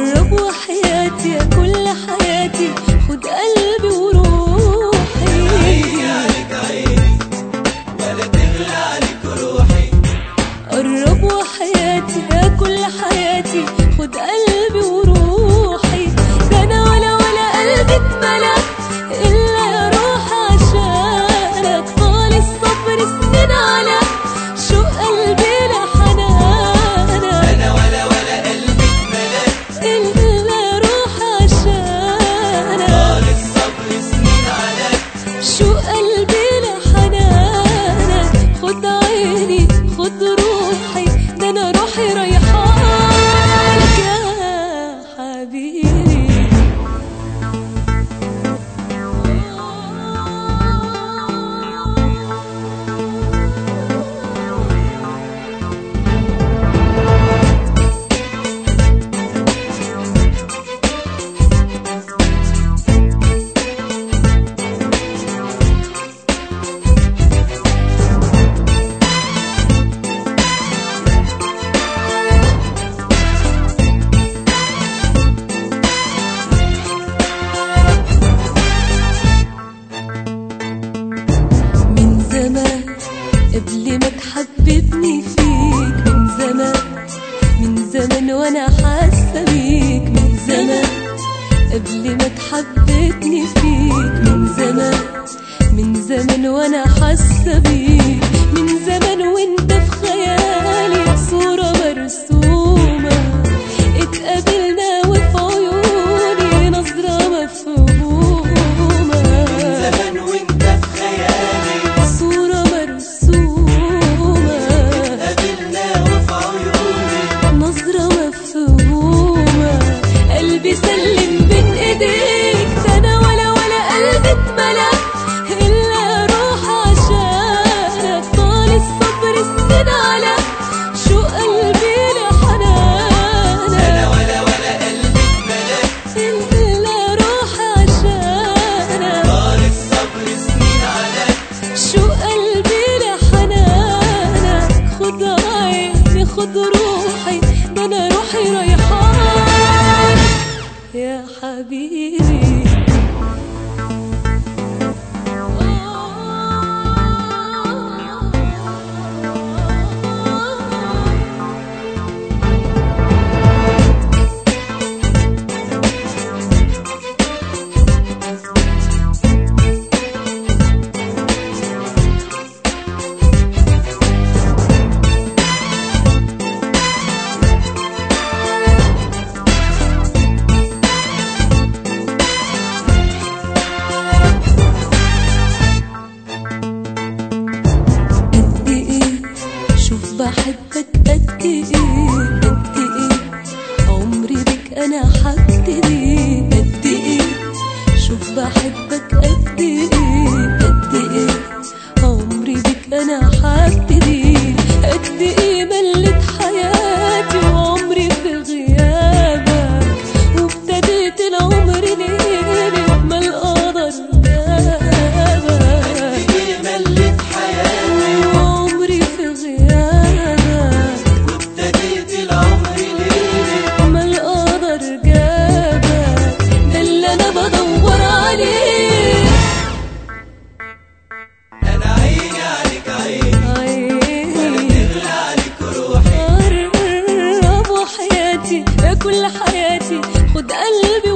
قرب وحياتي يا كل حياتي خد قلبي وروحي عليك عيني ولا تغلى عليك روحي قرب وحياتي يا كل حياتي خد قلبي وروحي ده انا ولا ولا قلبي اتملى الا يا روح عشانك طال الصبر سنين على شو قلبي لحنانك انا ولا ولا قلبي اتملك الا يا روح عشانك طال الصبر سنين عليك شو قلبي لحنانك خد عيني خد روحي ده انا روحي ريحانك يا حبيبي من زمان قبل ما تحببني فيك من زمان من زمان وانا حاسه بيك من زمان قبل ما تحببني فيك من زمان من زمان وانا حاسه بيك من زمان وانت في خيالي صوره مرسومه اتقابلنا وفي عيوني نظره مفهومه زمان وانت في خيالي صورة مرسومة قابلنا وفي عيوني نظرة مفهومة قلبي سلم بين ايديك ده انا ولا ولا قلبي اتملى الا روح عشانك طال الصبر سنين على شو قلبي لحنانك انا ولا ولا قلبي اتملك الا روح عشانك طال الصبر سنين عليك شو قلبي لحنانك خد عيني خد روحي ده انا روحي ريحان يا حبيبي قد ايه شوف بحبك قد ايه قد ايه عمري بك انا هبتدي قد ايه شوف بحبك قد ايه قد ايه عمري بك انا هبتدي قد ايه ملت حياتي وعمري في غيابك وابتديت العمر ليلي ما القدر جابك هي ملت حياتي وعمري في غيابك وابتديت العمر ليلي ما القدر جابك ده اللي انا بدور عليه انا عيني عليك عيني ولا عيني تغلى عليك روحي قرب وحياتي يا كل حياتي خد قلبي